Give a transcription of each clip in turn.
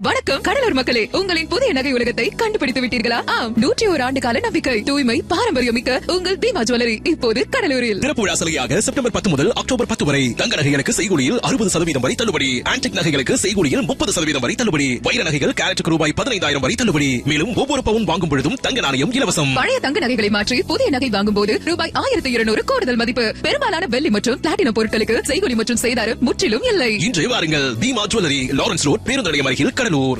வணக்கம் கடலூர் மக்களே உங்களின் புதிய நகை உலகத்தை கண்டுபிடித்து விட்டீர்களா ஆம் நூற்றி ஒரு ஆண்டு கால நம்பிக்கை தூய்மை பாரம்பரியம் மிக்க உங்கள் பீமா ஜுவல்லரி இப்போது கடலூரில் திறப்பு விழா சலுகையாக செப்டம்பர் பத்து முதல் அக்டோபர் பத்து வரை தங்க நகைகளுக்கு செய்கூலியில் அறுபது சதவீதம் வரை தள்ளுபடி ஆன்டிக் நகைகளுக்கு செய்கூலியில் முப்பது சதவீதம் வரை தள்ளுபடி வைர நகைகள் கேரட்டுக்கு ரூபாய் பதினைந்தாயிரம் வரை தள்ளுபடி மேலும் ஒவ்வொரு பவுன் வாங்கும் பொழுதும் தங்க நாணயம் இலவசம் பழைய தங்க நகைகளை மாற்றி புதிய நகை வாங்கும் போது ரூபாய் ஆயிரத்தி இருநூறு கூடுதல் மதிப்பு பெரும்பாலான வெள்ளி மற்றும் பிளாட்டினம் பொருட்களுக்கு செய்கூலி மற்றும் செய்தாரு முற்றிலும் இல்லை இன்றே வாருங்கள் பீமா ஜுவல்லரி லாரன்ஸ் ரோட் பேருந்து நிலையம் அருகில் Cuddalore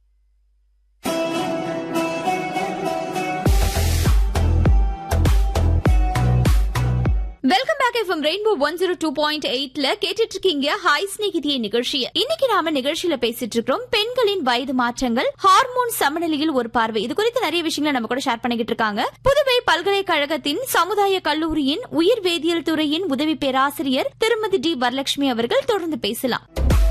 welcome back FM rainbow one zero two point எயிட்ல கேட்டுட்டு இருக்கீங்க ஹாய் ஸ்நேகிதிய நிகழ்ச்சியை இன்னைக்கு நாம நிகழ்ச்சியில பேசிட்டு இருக்கிறோம் பெண்களின் வயது மாற்றங்கள் ஹார்மோன் சமநிலையில் ஒரு பார்வை இது குறித்து நிறைய விஷயங்களை நம்ம கூட ஷேர் பண்ணிக்கிட்டு இருக்காங்க புதுவை பல்கலைக்கழகத்தின் சமுதாய கல்லூரியின் உயிர் வேதியியல் துறையின் உதவி பேராசிரியர் திருமதி டி வரலட்சுமி அவர்கள் தொடர்ந்து பேசலாம்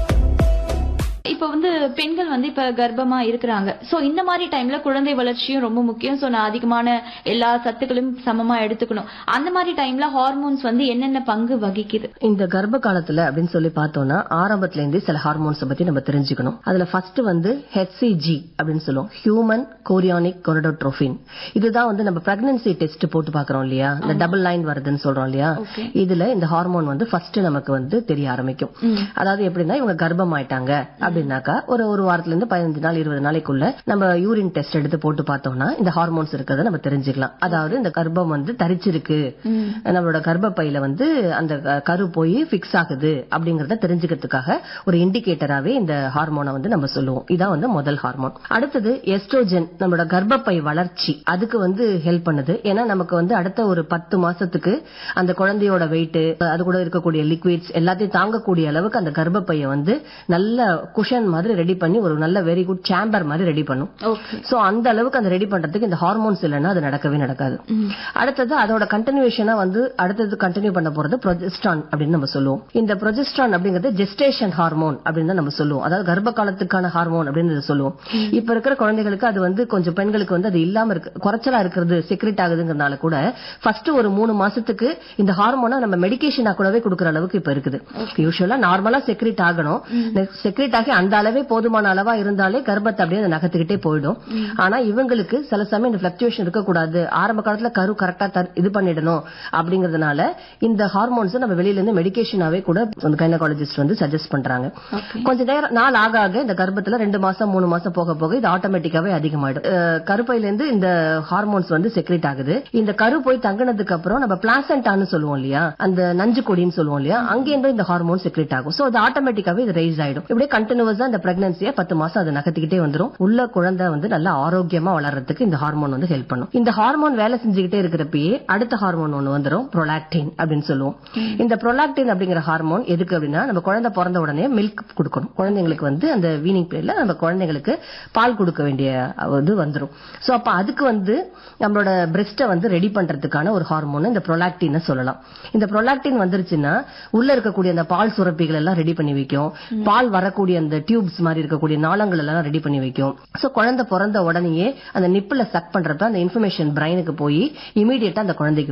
இப்போ வந்து பெண்கள் வந்து இப்ப கர்ப்பமா இருக்கிறாங்க சோ இந்த மாதிரி டைம்ல குழந்தை வளர்ச்சியும் ரொம்ப முக்கியம் சோ நான் அதிகமான எல்லா சத்துக்களும் சமமா எடுத்துக்கணும் அந்த மாதிரி டைம்ல ஹார்மோன்ஸ் வந்து என்னென்ன பங்கு வகிக்குது இந்த கர்ப்ப காலத்துல அப்படின்னு சொல்லி பார்த்தோம்னா ஆரம்பத்துல இருந்தே சில ஹார்மோன்ஸ் பத்தி நம்ம தெரிஞ்சுக்கணும் அதுல ஃபர்ஸ்ட் வந்து ஹெச்சிஜி அப்படின்னு சொல்லுவோம் ஹியூமன் கோரியானிக் கொரடோட்ரோபின் இதுதான் வந்து நம்ம பிரெக்னன்சி டெஸ்ட் போட்டு பாக்குறோம் இல்லையா இந்த டபுள் லைன் வருதுன்னு சொல்றோம் இல்லையா இதுல இந்த ஹார்மோன் வந்து ஃபர்ஸ்ட் நமக்கு வந்து தெரிய ஆரம்பிக்கும் அதாவது எப்படின்னா இவங்க கர்ப்பம் ஆயிட்டாங்க அப்படின்னாக்கா ஒரு ஒரு வாரத்துல இருந்து பதினஞ்சு நாள் இருபது நாளைக்குள்ள நம்ம யூரின் டெஸ்ட் எடுத்து போட்டு பார்த்தோம்னா இந்த ஹார்மோன்ஸ் இருக்கிறத நம்ம தெரிஞ்சுக்கலாம் அதாவது இந்த கர்ப்பம் வந்து தரிச்சிருக்கு நம்மளோட கர்ப்பப்பையில வந்து அந்த க- கரு போய் பிக்ஸ் ஆகுது அப்படிங்கறத தெரிஞ்சுக்கிறதுக்காக ஒரு இண்டிகேட்டராவே இந்த ஹார்மோனை வந்து நம்ம சொல்லுவோம் இதான் வந்து முதல் ஹார்மோன் அடுத்தது எஸ்ட்ரோஜன் நம்மளோட கர்ப்பப்பை வளர்ச்சி அதுக்கு வந்து ஹெல்ப் பண்ணுது ஏன்னா நமக்கு வந்து அடுத்த ஒரு பத்து மாசத்துக்கு அந்த குழந்தையோட வெயிட் அது கூட இருக்கக்கூடிய லிக்விட்ஸ் எல்லாத்தையும் தாங்கக்கூடிய அளவுக்கு அந்த கர்ப்பப்பையை வந்து நல்ல குஷன் மாதிரி ரெடி பண்ணி ஒரு நல்ல வெரி குட் சேம்பர் மாதிரி ரெடி பண்ணும் ஓகே சோ அந்த அளவுக்கு அந்த ரெடி பண்றதுக்கு இந்த ஹார்மோன்ஸ் இல்லைன்னா அது நடக்கவே நடக்காது அடுத்தது அதோட கண்டினியூஷனா வந்து அடுத்தது கண்டினியூ பண்ண போறது ப்ரொஜெஸ்ட்ரான் அப்படின்னு நம்ம சொல்லுவோம் இந்த ப்ரொஜெஸ்ட்ரான் அப்படிங்கிறது ஜெஸ்டேஷன் ஹார்மோன் அப்படின்னு தான் நம்ம சொல்லுவோம் அதாவது கர்ப்ப காலத்துக்கான ஹார்மோன் அப்படின்னு சொல்லுவோம் இப்ப இருக்கிற குழந்தைகளுக்கு அது வந்து கொஞ்சம் பெண்களுக்கு வந்து அது இல்லாம இருக்கு குறைச்சலா இருக்கிறது செக்ரெட் ஆகுதுங்கிறதுனால கூட ஃபர்ஸ்ட் ஒரு மூணு மாசத்துக்கு இந்த ஹார்மோனை நம்ம மெடிகேஷனா கூடவே கொடுக்குற அளவுக்கு இப்ப இருக்குது யூஸ்வலா நார்மலா செக்ரெட் ஆகணும் செக்ரெட் ஆகி அந்த அளவே போதுமான அளவா இருந்தாலே கர்ப்பத்தை அப்படியே அது நகர்த்துக்கிட்டே போயிடும் ஆனா இவங்களுக்கு சில சமயம் இந்த பிளக்சுவேஷன் இருக்கக்கூடாது ஆரம்ப காலத்துல கரு கரெக்டா இது பண்ணிடணும் அப்படிங்கறதுனால இந்த ஹார்மோன்ஸ் நம்ம வெளியில இருந்து மெடிகேஷனாவே கூட கைனகாலஜிஸ்ட் வந்து சஜஸ்ட் பண்றாங்க கொஞ்ச நேரம் நாள் ஆக ஆக இந்த கர்ப்பத்துல ரெண்டு மாசம் மூணு மாசம் போக போக இது ஆட்டோமேட்டிக்காவே அதிகமாயிடும் அஹ் கருப்பையில இருந்து இந்த ஹார்மோன்ஸ் வந்து செக்ரேட் ஆகுது இந்த கரு போய் தங்கினதுக்கு அப்புறம் நம்ம பிளாசண்டான்னு சொல்லுவோம் இல்லையா அந்த நஞ்சு கொடின்னு சொல்லுவோம் இல்லையா அங்கேருந்து இந்த ஹார்மோன் செக்ரேட் ஆகும் சோ அது ஆட்டோமேட்டிக்காவே இது ரைஸ் ஆயிடும் இப்படியே கண்டினியூஸா இந்த பிரெக்னன்சியை பத்து மாசம் அதை நகர்த்திக்கிட்டே வந்துரும் உள்ள குழந்தை வந்து நல்லா ஆரோக்கியமா வளர்றதுக்கு இந்த ஹார்மோன் வந்து ஹெல்ப் பண்ணும் இந்த ஹார்மோன் வேலை செஞ்சுக்கிட்டே இருக்கிறப்பயே அடுத்த ஹார்மோன் ஒண்ணு வந்துரும் ப்ரொலாக்டின் அப்படின்னு சொல்லுவோம் இந்த ப்ரொலாக்டின் அப்படிங்கிற ஹார்மோன் எதுக்கு அப்படின்னா நம்ம குழந்தை பிறந்த உடனே மில்க் கொடுக்கணும் குழந்தைங்களுக்கு வந்து அந்த வீனிங் பீரியட்ல நம்ம குழந்தைங்களுக்கு பால் கொடுக்க வேண்டிய இது வந்துரும் சோ அப்ப அதுக்கு வந்து நம்மளோட பிரெஸ்ட்டை வந்து ரெடி பண்றதுக்கான ஒரு ஹார்மோன் இந்த ப்ரொலாக்டின் சொல்லலாம் இந்த ப்ரொலாக்டின் வந்துருச்சுன்னா உள்ள இருக்கக்கூடிய அந்த பால் சுரப்பிகள் எல்லாம் ரெடி பண்ணி வைக்கும் பால் வரக்கூடிய அந்த டியூப்ஸ் மாதிரி இருக்கக்கூடிய நாளங்கள் எல்லாம் ரெடி பண்ணி வைக்கும் சோ குழந்தை பிறந்த உடனேயே அந்த நிப்பிள சக் பண்றப்ப அந்த இன்ஃபர்மேஷன் பிரைனுக்கு போய் இமீடியட்டா அந்த குழந்தைக்கு